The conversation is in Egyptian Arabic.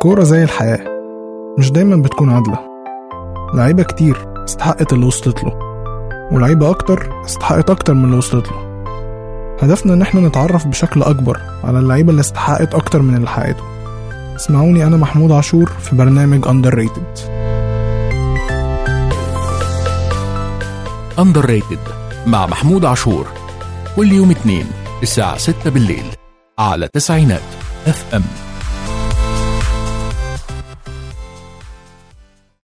الكورة زي الحياة مش دايما بتكون عادلة لعيبة كتير استحقت اللي وصلت له ولعيبة أكتر استحقت أكتر من اللي وصلت له هدفنا إن احنا نتعرف بشكل أكبر على اللعيبة اللي استحقت أكتر من اللي حققته اسمعوني أنا محمود عاشور في برنامج أندر ريتد اندر ريتد مع محمود عاشور كل يوم اثنين الساعة 6 بالليل على تسعينات اف ام